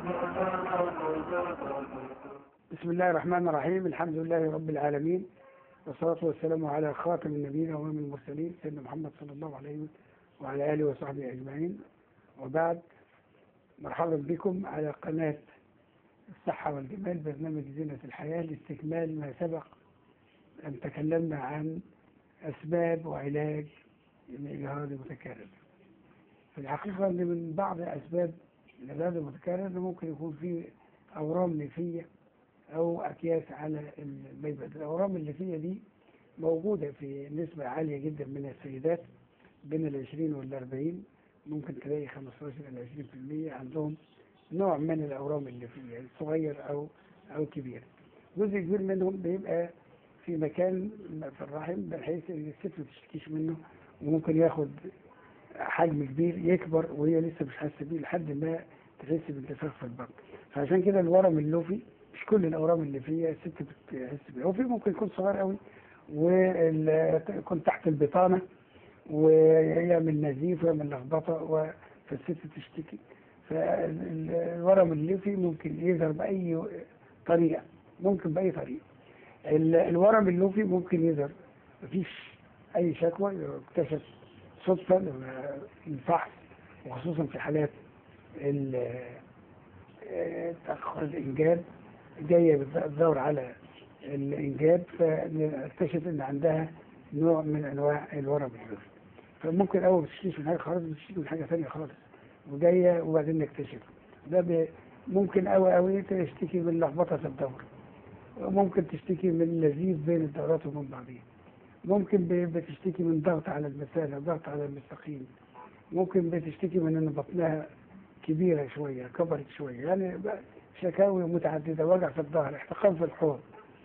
بسم الله الرحمن الرحيم الحمد لله رب العالمين والصلاة والسلام على خاتم النبيين وإمام المرسلين سيدنا محمد صلى الله عليه وعلى آله وصحبه أجمعين وبعد مرحبا بكم على قناة الصحة والجمال برنامج زينة الحياة لاستكمال ما سبق أن تكلمنا عن أسباب وعلاج الإجهاض المتكرر في الحقيقة أن من بعض أسباب الإجهاض المتكرر ممكن يكون فيه أورام ليفية أو أكياس على الميبد الأورام الليفية دي موجودة في نسبة عالية جدا من السيدات بين العشرين والأربعين ممكن تلاقي 15 إلى 20% عندهم نوع من الأورام الليفية صغير أو أو كبير جزء كبير منهم بيبقى في مكان في الرحم بحيث ان الست ما تشتكيش منه وممكن ياخد حجم كبير يكبر وهي لسه مش حاسه بيه لحد ما تحس بانتفاخ في البطن فعشان كده الورم اللوفي مش كل الاورام اللي فيها الست بتحس بيه وفي ممكن يكون صغير قوي ويكون تحت البطانه ويعمل نزيف ويعمل لخبطه فالست تشتكي فالورم الليفي ممكن يظهر باي طريقه ممكن باي طريقه الورم اللوفي ممكن يظهر مفيش اي شكوى اكتشف صدفه الفحص وخصوصا في حالات تاخر الانجاب جايه بتدور على الانجاب فاكتشف ان عندها نوع من انواع الورم اللوفي فممكن اول ما تشتكيش من حاجه خالص بتشتكي من حاجه ثانيه خالص وجايه وبعدين نكتشف ده ممكن قوي قوي تشتكي من لخبطه في الدوره ممكن تشتكي من نزيف بين الدورات وبين بعضها ممكن بتشتكي من ضغط على المثانة ضغط على المستقيم ممكن بتشتكي من ان بطنها كبيرة شوية كبرت شوية يعني شكاوي متعددة وجع في الظهر احتقان في الحوض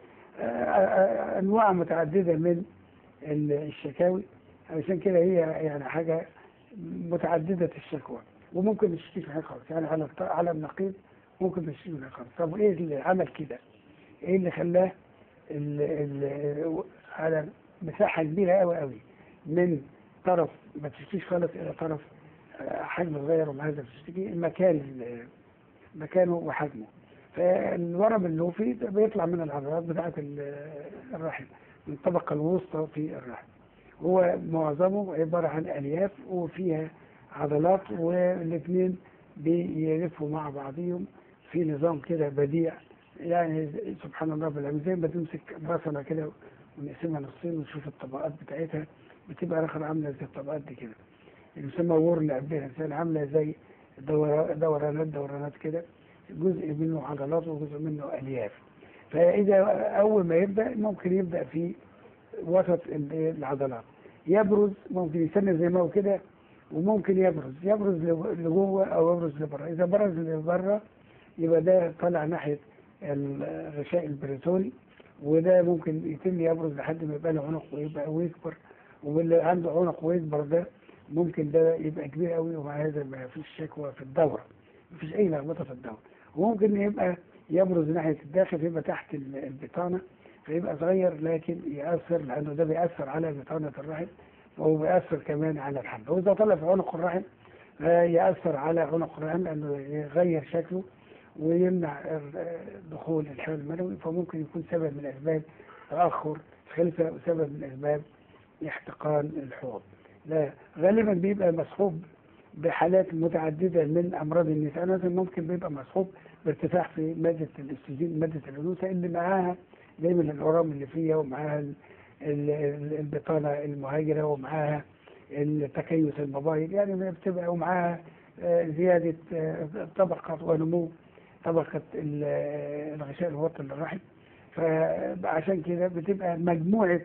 انواع متعددة من الشكاوي عشان كده هي يعني حاجة متعددة الشكوى وممكن ما تشتكيش من حاجة خالص يعني على على النقيض ممكن ما تشتكيش من حاجة خالص طب ايه اللي عمل كده؟ ايه اللي خلاه ال ال على مساحة كبيرة قوي قوي من طرف ما تشتكيش خالص الى طرف حجم صغير ومع هذا بتشتكي المكان مكانه وحجمه فالورم اللوفي بيطلع من العضلات بتاعة الرحم من الطبقة الوسطى في الرحم هو معظمه عبارة عن ألياف وفيها عضلات والاثنين بيلفوا مع بعضهم في نظام كده بديع يعني سبحان الله بالعلم زي ما تمسك بصلة كده ونقسمها نصين ونشوف الطبقات بتاعتها بتبقى الاخر عاملة زي الطبقات دي كده اللي يسمى ورن عندنا الانسان عاملة زي دورانات دورانات كده جزء منه عضلات وجزء منه الياف فاذا اول ما يبدا ممكن يبدا في وسط العضلات يبرز ممكن يستنى زي ما هو كده وممكن يبرز يبرز لجوه او يبرز لبره اذا برز لبره يبقى ده طالع ناحيه الغشاء البريتوني وده ممكن يتم يبرز لحد ما يبقى له عنق ويبقى ويكبر واللي عنده عنق ويكبر ده ممكن ده يبقى كبير قوي ومع هذا ما فيش شكوى في الدورة ما فيش أي لخبطة في الدورة وممكن يبقى يبرز ناحية الداخل يبقى تحت البطانة فيبقى صغير لكن يأثر لأنه ده بيأثر على بطانة الرحم وهو بيأثر كمان على الحمل وإذا طلع في عنق الرحم يأثر على عنق الرحم لأنه يغير شكله ويمنع دخول الحمل المنوي فممكن يكون سبب من أسباب تأخر خلفة وسبب من أسباب احتقان الحوض لا غالبا بيبقى مصحوب بحالات متعددة من أمراض النساء مثلا ممكن بيبقى مصحوب بارتفاع في مادة الاستروجين مادة الأنوثة اللي معاها دايما الأورام اللي فيها ومعاها البطانة المهاجرة ومعاها التكيس المبايض يعني بتبقى ومعاها زيادة طبقة ونمو طبقة الغشاء الوطني للرحم فعشان كده بتبقى مجموعة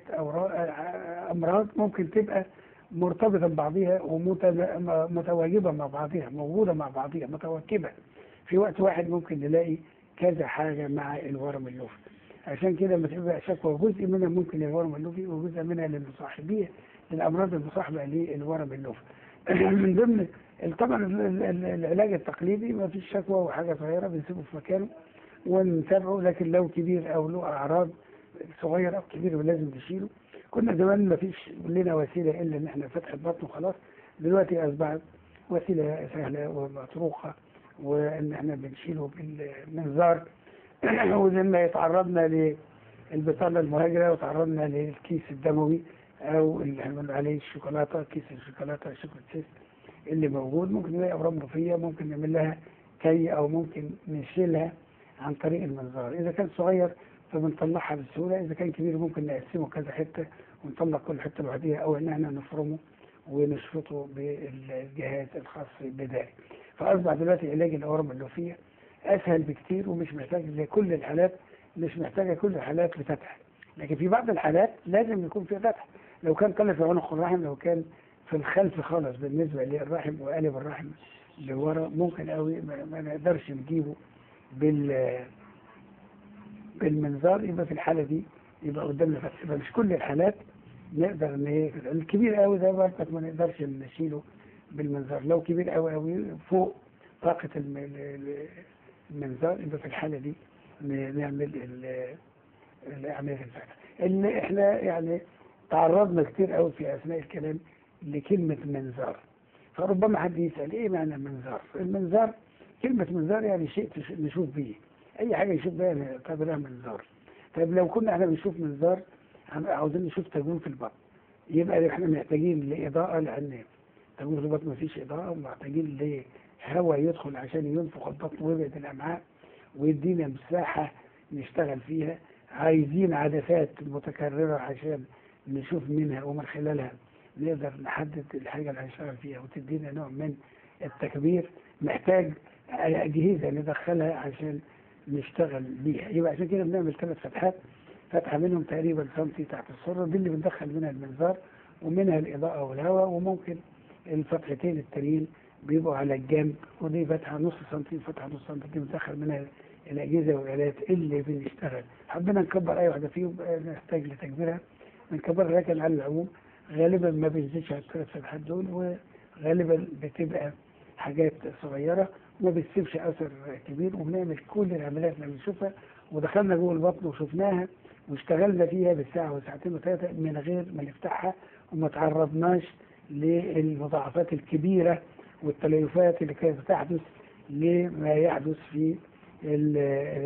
أمراض ممكن تبقى مرتبطة ببعضها ومتواجبة مع بعضها موجودة مع بعضها متواكبة في وقت واحد ممكن نلاقي كذا حاجة مع الورم اللوفي عشان كده لما تبقى شكوى جزء منها ممكن للورم اللوفي وجزء منها للمصاحبية للأمراض المصاحبة للورم اللوفي من ضمن طبعا العلاج التقليدي ما فيش شكوى وحاجة صغيرة بنسيبه في مكانه ونتابعه لكن لو كبير أو له أعراض صغير أو كبير لازم نشيله كنا زمان ما فيش لنا وسيلة إلا إن إحنا فتح البطن وخلاص دلوقتي أصبحت وسيلة سهلة ومطروقة وان احنا بنشيله بالمنظار ولما يتعرضنا للبطانه المهاجره وتعرضنا للكيس الدموي او اللي هنقول عليه الشوكولاته كيس الشوكولاته شوكولاته اللي موجود ممكن نلاقي امراض مخفيه ممكن نعمل لها كي او ممكن نشيلها عن طريق المنظار اذا كان صغير فبنطلعها بسهوله اذا كان كبير ممكن نقسمه كذا حته ونطلع كل حته لوحديها او ان احنا نفرمه ونشفطه بالجهاز الخاص بذلك فاصبح دلوقتي علاج الاورام اللوفيه اسهل بكتير ومش محتاج لكل الحالات مش محتاجه كل الحالات لفتح لكن في بعض الحالات لازم يكون في فتح لو كان طلع في عنق الرحم لو كان في الخلف خالص بالنسبه للرحم وقالب الرحم لورا ممكن قوي ما ما نقدرش نجيبه بال بالمنظار يبقى في الحالة دي يبقى قدامنا فتح يبقى مش كل الحالات نقدر ان هي الكبير قوي ده برضك ما نقدرش نشيله بالمنظار لو كبير قوي قوي فوق طاقة الم- ال- المنظار يبقى في الحالة دي ن- نعمل ال- العملية الفتح ان احنا يعني تعرضنا كتير قوي في اثناء الكلام لكلمة منظار فربما حد يسأل ايه معنى منظار المنظار كلمة منظار يعني شيء تش- نشوف بيه اي حاجة يشوف بيها نعتبرها منظار طيب لو كنا احنا بنشوف منظار عم- عاوزين نشوف تجويف في البطن يبقى احنا محتاجين لإضاءة لأن تجويف في البطن مفيش إضاءة ومحتاجين لهواء يدخل عشان ينفخ البطن ويبعد الأمعاء ويدينا مساحة نشتغل فيها عايزين عدسات متكررة عشان نشوف منها ومن خلالها نقدر نحدد الحاجة اللي هنشتغل فيها وتدينا نوع من التكبير محتاج أجهزة ندخلها عشان نشتغل بيها يبقى عشان كده بنعمل ثلاث فتحات فتحة منهم تقريبا سنتي تحت السرة دي اللي بندخل منها المنظار ومنها الإضاءة والهواء وممكن الفتحتين التانيين بيبقوا على الجنب ودي فتحة نص سنتي فتحة نص سنتي دي بندخل منها الأجهزة والآلات اللي بنشتغل حبينا نكبر أي واحدة فيهم آه، نحتاج لتكبيرها بنكبرها لكن على العموم غالبا ما بنزيدش على الثلاث فتحات دول وغالبا بتبقى حاجات صغيرة وما بتسيبش أثر كبير وبنعمل كل العمليات اللي بنشوفها ودخلنا جوه البطن وشفناها واشتغلنا فيها بالساعة وساعتين وثلاثة من غير ما نفتحها وما تعرضناش للمضاعفات الكبيرة والتليفات اللي كانت تحدث لما يحدث في ال-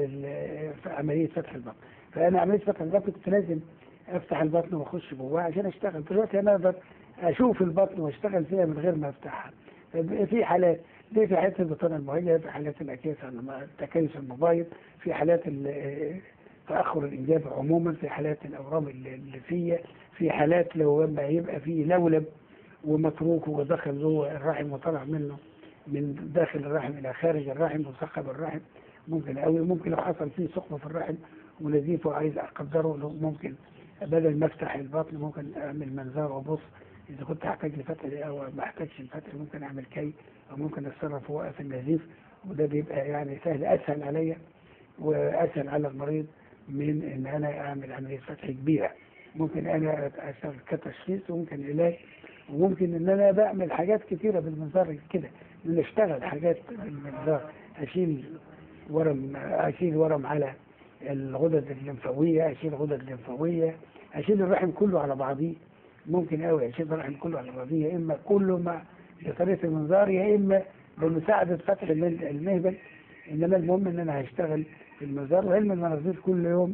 ال- في عملية فتح البطن فأنا عملية فتح البطن كنت لازم أفتح البطن وأخش جواه عشان أشتغل دلوقتي أنا أقدر أشوف البطن وأشتغل فيها من غير ما أفتحها في حالات دي في حالات البطانة المهيئة في حالات الأكياس التكيس المبايض في حالات ال- تأخر الإنجاب عموما في حالات الأورام الليفية في حالات لو لما يبقى فيه لولب ومتروك ودخل جوه الرحم وطلع منه من داخل الرحم إلى خارج الرحم وثقب الرحم ممكن أوي ممكن لو حصل فيه ثقب في الرحم ونزيف وعايز أقدره لو ممكن بدل ما أفتح البطن ممكن أعمل منظار وأبص إذا كنت أحتاج لفتح أو ما أحتاجش الفتح ممكن أعمل كي أو ممكن أتصرف في وقف النزيف وده بيبقى يعني سهل أسهل عليا وأسهل على المريض من إن أنا أعمل عملية فتح كبيرة ممكن أنا أشتغل كتشخيص وممكن علاج وممكن إن أنا بعمل حاجات كتيرة بالمنظار كده إن أشتغل حاجات بالمنظار أشيل ورم أشيل ورم على الغدد الليمفاوية أشيل غدد ليمفاوية أشيل الرحم كله على بعضيه ممكن قوي أشيل الرحم كله على بعضيه يا إما كله مع بطريقة المنظار يا إما بمساعدة فتح المل- المهبل إنما المهم إن أنا هشتغل في المنظار وعلم المناظير كل يوم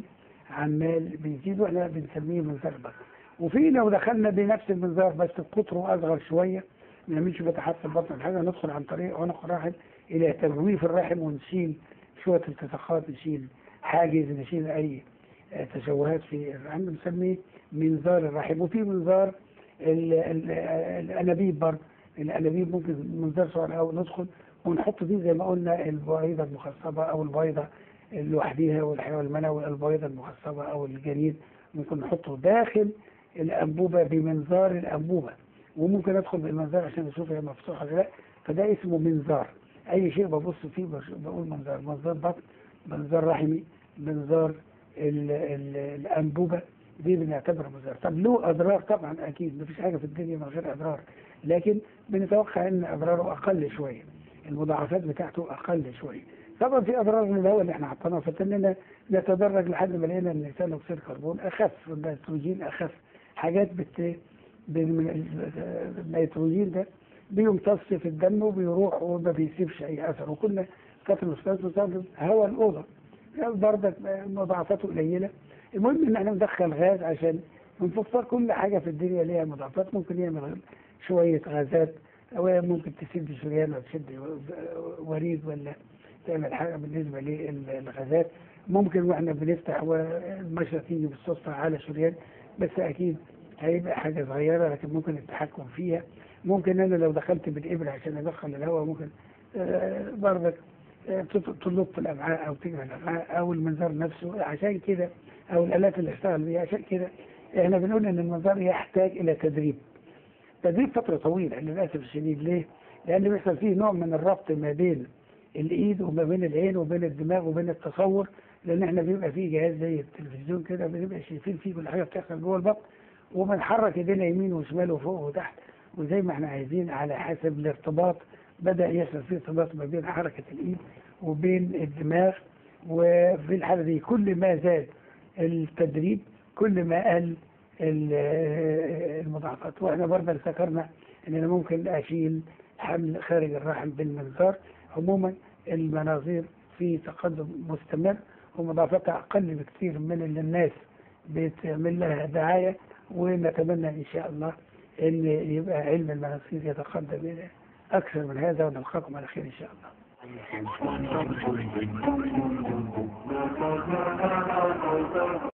عمال بيزيد واحنا بنسميه منظار بس وفي لو دخلنا بنفس المنظار بس قطره اصغر شويه ما نعملش فتحات في البطن ولا حاجه ندخل عن طريق عنق الرحم الى تجويف الرحم ونشيل شويه التصاقات نشيل حاجز نشيل اي آه، تشوهات في الرحم بنسميه منظار الرحم وفي منظار ال- ال- الانابيب برضه الانابيب ممكن منظار صغير او ندخل ونحط فيه زي ما قلنا البويضه المخصبه او البويضه لوحديها والحيوان المنوي البويضة المخصبة أو الجنين ممكن نحطه داخل الأنبوبة بمنظار الأنبوبة وممكن أدخل بالمنظار عشان أشوف هي مفتوحة ولا لا فده اسمه منظار أي شيء ببص فيه بش- بقول منظار منظار بطن منظار رحمي منظار ال ال الأنبوبة دي بنعتبرها منظار طب له أضرار طبعا أكيد مفيش حاجة في الدنيا من غير أضرار لكن بنتوقع أن أضراره أقل شوية المضاعفات بتاعته أقل شوية طبعا في اضرار من الهواء اللي احنا حطيناها فتننا نتدرج لحد ما لقينا ان ثاني اكسيد الكربون اخف النيتروجين اخف حاجات بت بال- النيتروجين ده بيمتص في الدم وبيروح وما بيسيبش اي اثر وكنا فتره الاستاذ بنستخدم هواء الاوضه يعني برضك مضاعفاته قليله المهم ان احنا ندخل غاز عشان نفسر كل حاجه في الدنيا ليها مضاعفات ممكن يعمل شويه غازات او ممكن تسد شريان ولا تسد وريد ولا تعمل حاجه بالنسبه للغازات ممكن واحنا بنفتح والمشرط تيجي بالصدفه على شريان بس اكيد هيبقى حاجه صغيره لكن ممكن التحكم فيها ممكن انا لو دخلت بالابره عشان ادخل الهواء ممكن آه، برضك آه، تط- تلط في الامعاء او تجمع الامعاء او المنظار نفسه عشان كده او الالات اللي اشتغل بيها عشان كده احنا بنقول ان المنظار يحتاج الى تدريب تدريب فتره طويله للاسف الشديد ليه؟ لان بيحصل فيه نوع من الربط ما بين الايد وما بين العين وبين الدماغ وبين التصور لان احنا بيبقى فيه جهاز زي التلفزيون كده بنبقى شايفين فيه كل حاجه بتحصل جوه البطن وبنحرك ايدينا يمين وشمال وفوق وتحت وزي ما احنا عايزين على حسب الارتباط بدا يحصل فيه ارتباط ما بين حركه الايد وبين الدماغ وفي الحاله دي كل ما زاد التدريب كل ما قل ال- المضاعفات واحنا برضه ذكرنا ان انا ممكن اشيل حمل خارج الرحم بالمنظار عموما المناظير في تقدم مستمر ومضاعفتها اقل بكثير من اللي الناس بتعمل لها دعايه ونتمنى ان شاء الله ان يبقى علم المناظير يتقدم الى اكثر من هذا ونلقاكم على خير ان شاء الله